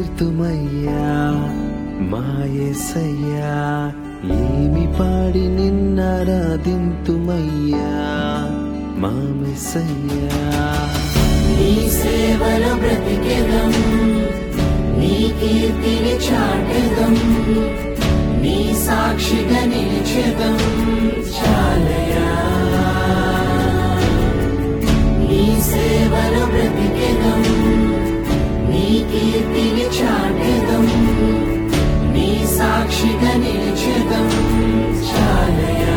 తీర్తుమయ్యా మాయసయ్యా ఏమి పాడి నిన్నారాధింతుమయ్యా మా మెస్సయ్యా నీ సేవలో బ్రతికెదం నీ కీర్తిని చాటెదం నీ సాక్షిగా నిలిచెదం చాలయా నీ సేవలో బ్రతికెదం నీ కీర్తిని చాటెదం నీ సాక్షిగా నిలిచెదం చాలయా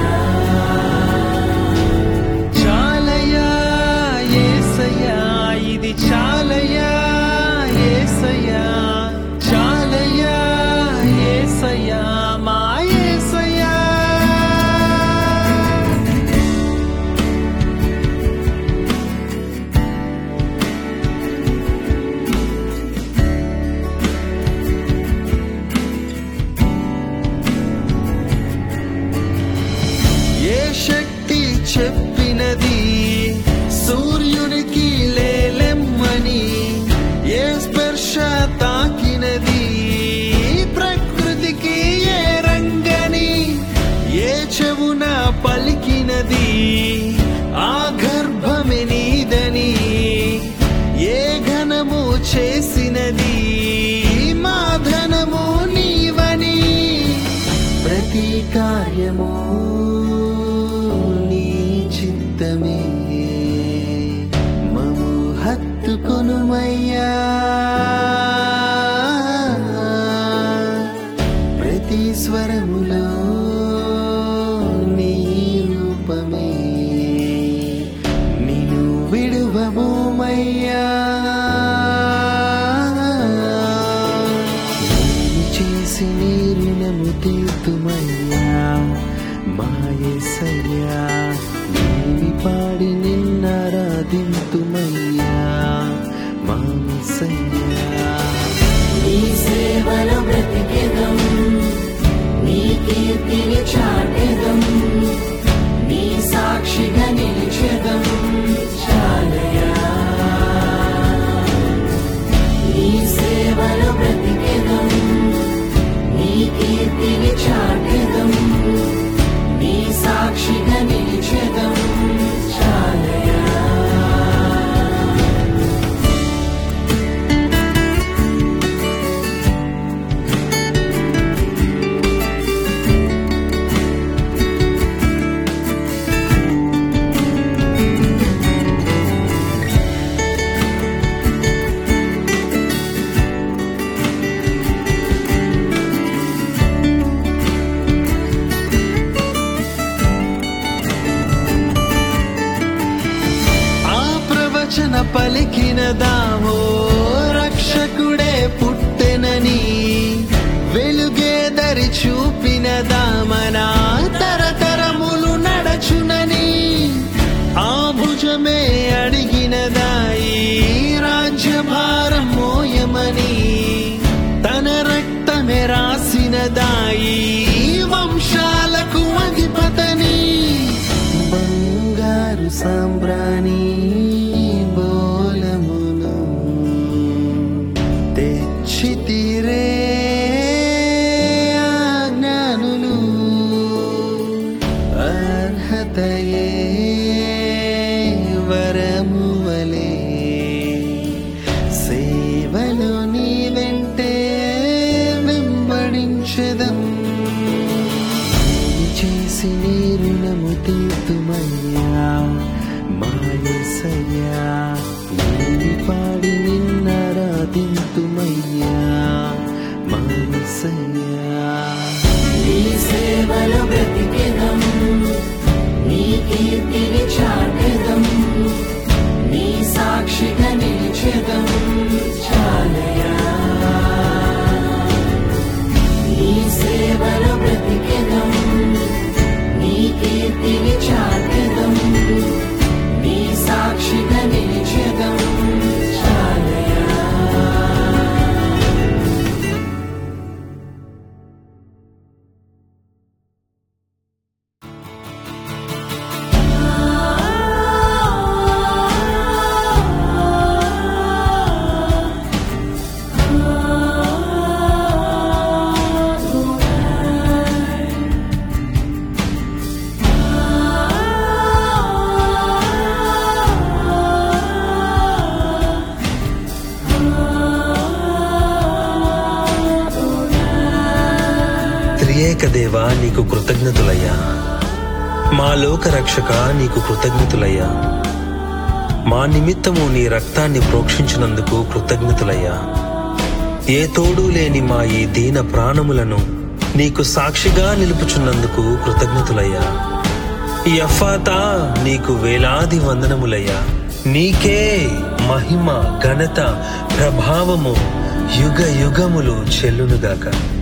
చాలయా ఏసయ్యా ఇది చాలయా ఏసయ్యా చాలయా ఏసయ్యా మా ఏసయ్యా ఏ శక్తి చెప్పినది సూర్యునికి లేలెమ్మని ఏ స్పర్శ తాకినది ప్రకృతికి ఏ రంగని ఏ చెవున పలికినది ఆ గర్భమే నీదని ఏ ఘనము చేసినది మా ధనము నీవని ప్రతి కార్యము నీ చిత్తమే మము హత్తుకొనుమయ్యా ప్రతి స్వరములో నీ రూపమే నిన్ను విడువబోమయ్యా ఏమి చేసి నీ రుణము తీర్తుమయ్యా మాయసయ్యా ఏమి పాడి నిన్నారాధింతుమయ్యా మామసయ్యా నీ సేవలో బ్రతికెదం నీ కీర్తిని చాటెదం నీ సాక్షిగా నిలిచెదం చాలయా నీ సేవలో బ్రతికెదం నీ కీర్తిని చాటెదం నీ సాక్షిగా నిలిచెదం చాలయా ఆ ప్రవచన పలికినదామో రక్షకుడే పుట్టెనని వెలుగే దరి చూపినదామనా తరతరములు నడచునని ఆ భుజమే అడిగినదాయి రాజ్యభారం మోయమని తన రక్తమే రాసినదాయి వంశాలకు అధిపతని బంగారు సాంబ్రాణి బోలమును తెచ్చి తీరే జ్ఞానులు అర్హతయే వరము వలే సేవలో నీ వెంటే వెంబడించదం ఏమి చేసి నీ రుణము తీర్తుమయ్యా మాయసయ్యా ఏమి పాడి నిన్నారాధింతుమయ్యా మాయసయ్యా నీ సేవలో బ్రతికెదం నీ కీర్తిని చాటెదం నీ సాక్షిగా నిలిచెదం చాలయా నీ సేవలో బ్రతికెదం నీ కీర్తిని చాటెదం నీ సాక్షిగా నిలిచెదం చాలయా త్రియేక దేవా నీకు కృతజ్ఞతులయ్యా మా లోక రక్షక నీకు కృతజ్ఞతులయ్యా మా నిమిత్తము నీ రక్తాన్ని ప్రోక్షించినందుకు కృతజ్ఞతులయ్యా ఏ తోడు లేని మా ఈ దీన ప్రాణములను నీకు సాక్షిగా నిలుపుచున్నందుకు కృతజ్ఞతులయ్యా ఈ అఫాతా నీకు వేలాది వందనములయ్యా నీకే మహిమ ఘనత ప్రభావము యుగ యుగములు చెల్లునుగాక